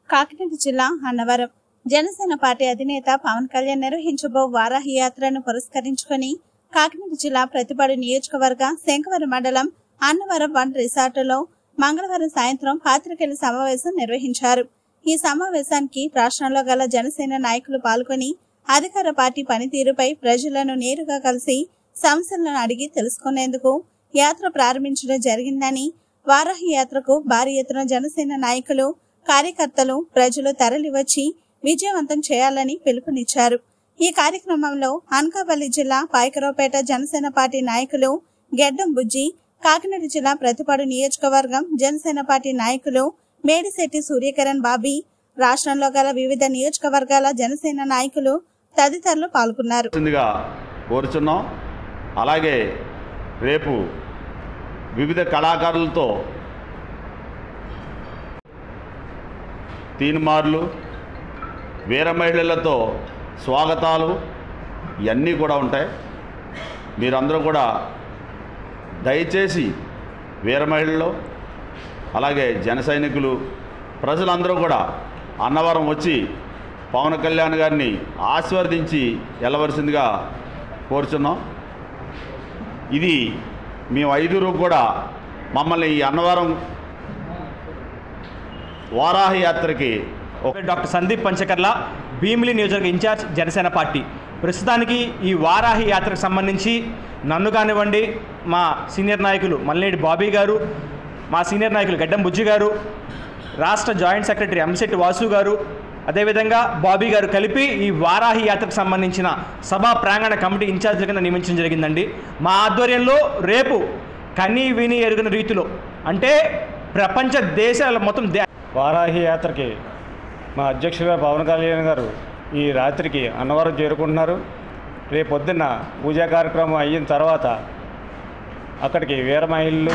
కాకినాడ జిల్లా అన్నవరం జనసేన పార్టీ అధినేత పవన్ కళ్యాణ్ నిర్వహించబో వారాహి యాత్రను పురస్కరించుకొని కాకినాడ జిల్లా ప్రతిపాడు నియోజకవర్గ శంఖవరం మండలం అన్నవరం వన్ రిసార్టులో మంగళవారం సాయంత్రం పాత్రికేయుల సమావేశం నిర్వహించారు ఈ సమావేశానికి రాష్ట్రంలో గల జనసేన నాయకులు పాల్గొని అధికార పార్టీ పనితీరుపై ప్రజలను నేరుగా కలిసి సమస్యలను అడిగి తెలుసుకునేందుకు యాత్ర ప్రారంభించడం జరిగిందని వారాహి యాత్రకు భారీ ఎత్తున జనసేన నాయకులు కార్యకర్తలు ప్రజలు తరలివచ్చి విజయవంతం చేయాలని పిలుపునిచ్చారు ఈ కార్యక్రమంలో అనకాపల్లి జిల్లా పాయకరావుపేట జనసేన పార్టీ నాయకులు గెడ్డం బుజ్జి కాకినాడ జిల్లా ప్రతిపాడు నియోజకవర్గం జనసేన పార్టీ నాయకులు మేడిశెట్టి సూర్యకిరణ్ బాబీ రాష్ట్రంలో గల వివిధ నియోజకవర్గాల జనసేన నాయకులు తదితరులు పాల్గొన్నారు గా కోరుచున్నాం అలాగే రేపు వివిధ కళాకారులతో తీన్మార్లు వీర మహిళలతో స్వాగతాలు ఇవన్నీ కూడా ఉంటాయి మీరందరూ కూడా దయచేసి వీర మహిళలు అలాగే జన సైనికులు ప్రజలందరూ కూడా అన్నవరం వచ్చి పవన్ కళ్యాణ్ గారిని ఆశీర్వదించి వెళ్ళవలసిందిగా కోరుచున్నాం ఇది మేము ఐదుగురు కూడా మమ్మల్ని ఈ అన్నవరం వారాహి యాత్రకి ఒక డాక్టర్ సందీప్ పంచకర్ల భీమిలి నియోజకవర్గ ఇన్ఛార్జ్ జనసేన పార్టీ ప్రస్తుతానికి ఈ వారాహి యాత్రకు సంబంధించి నన్ను కానివ్వండి మా సీనియర్ నాయకులు మల్లేడి బాబీ గారు మా సీనియర్ నాయకులు గడ్డం బుజ్జి గారు రాష్ట్ర జాయింట్ సెక్రటరీ ఎంసెట్ వాసు గారు అదేవిధంగా బాబీ గారు కలిపి ఈ వారాహి యాత్రకు సంబంధించిన సభా ప్రాంగణ కమిటీ ఇన్ఛార్జ్ కింద నియమించడం జరిగిందండి మా ఆధ్వర్యంలో రేపు కనీ విని ఎరుగిన రీతిలో అంటే ప్రపంచ దేశాల మొత్తం దే వారాహి యాత్రకి మా అధ్యక్షుడిగా పవన్ కళ్యాణ్ గారు ఈ రాత్రికి అన్నవరం చేరుకుంటున్నారు రేపు పొద్దున్న పూజా కార్యక్రమం అయిన తర్వాత అక్కడికి వీర మహిళలు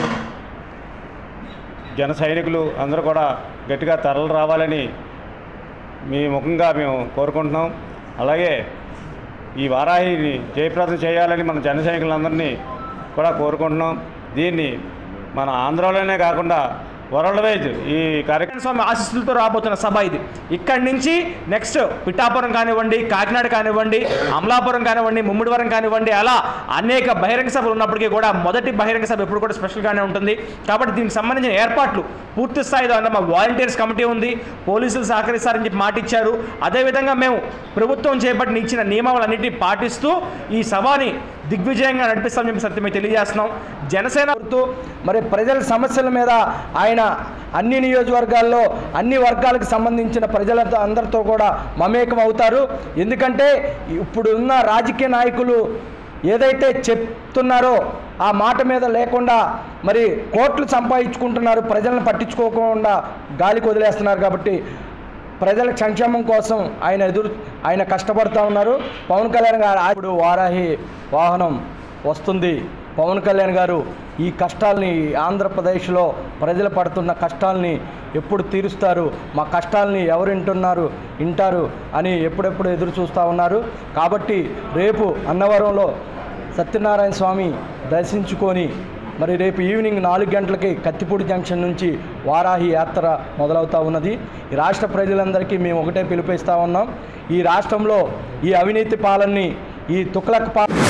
జన సైనికులు అందరూ కూడా గట్టిగా తరలి రావాలని మీ ముఖంగా మేము కోరుకుంటున్నాం అలాగే ఈ వారాహిని జయప్రదం చేయాలని మన జన సైనికులందరినీ కూడా కోరుకుంటున్నాం దీన్ని మన ఆంధ్రాలోనే కాకుండా వరల్డ్ వైజ్ ఈ కార్యక్రమం స్వామి ఆశీస్సులతో రాబోతున్న సభ ఇది ఇక్కడి నుంచి నెక్స్ట్ పిఠాపురం కానివ్వండి కాకినాడ కానివ్వండి అమలాపురం కానివ్వండి ముమ్మిడివరం కానివ్వండి అలా అనేక బహిరంగ సభలు ఉన్నప్పటికీ కూడా మొదటి బహిరంగ సభ ఎప్పుడు కూడా స్పెషల్గానే ఉంటుంది కాబట్టి దీనికి సంబంధించిన ఏర్పాట్లు పూర్తి స్థాయిలో అంటే మా వాలంటీర్స్ కమిటీ ఉంది పోలీసులు సహకరిస్తారని చెప్పి మాట ఇచ్చారు అదేవిధంగా మేము ప్రభుత్వం చేపట్టిన ఇచ్చిన నియమాలన్నింటినీ పాటిస్తూ ఈ సభని దిగ్విజయంగా నడిపిస్తామని చెప్పి సత్యమే తెలియజేస్తున్నాం జనసేన కోరుతూ మరి ప్రజల సమస్యల మీద ఆయన అన్ని నియోజకవర్గాల్లో అన్ని వర్గాలకు సంబంధించిన ప్రజలతో అందరితో కూడా మమేకం అవుతారు ఎందుకంటే ఇప్పుడు ఉన్న రాజకీయ నాయకులు ఏదైతే చెప్తున్నారో ఆ మాట మీద లేకుండా మరి కోట్లు సంపాదించుకుంటున్నారు ప్రజలను పట్టించుకోకుండా గాలికి వదిలేస్తున్నారు కాబట్టి ప్రజల సంక్షేమం కోసం ఆయన ఎదురు ఆయన కష్టపడుతూ ఉన్నారు పవన్ కళ్యాణ్ గారు ఇప్పుడు వారాహి వాహనం వస్తుంది పవన్ కళ్యాణ్ గారు ఈ కష్టాల్ని ఆంధ్రప్రదేశ్లో ప్రజలు పడుతున్న కష్టాల్ని ఎప్పుడు తీరుస్తారు మా కష్టాల్ని ఎవరు వింటున్నారు వింటారు అని ఎప్పుడెప్పుడు ఎదురు చూస్తూ ఉన్నారు కాబట్టి రేపు అన్నవరంలో సత్యనారాయణ స్వామి దర్శించుకొని మరి రేపు ఈవినింగ్ నాలుగు గంటలకి కత్తిపూడి జంక్షన్ నుంచి వారాహి యాత్ర మొదలవుతా ఉన్నది ఈ రాష్ట్ర ప్రజలందరికీ మేము ఒకటే పిలుపిస్తూ ఉన్నాం ఈ రాష్ట్రంలో ఈ అవినీతి పాలనని ఈ తుక్లక్ పాలన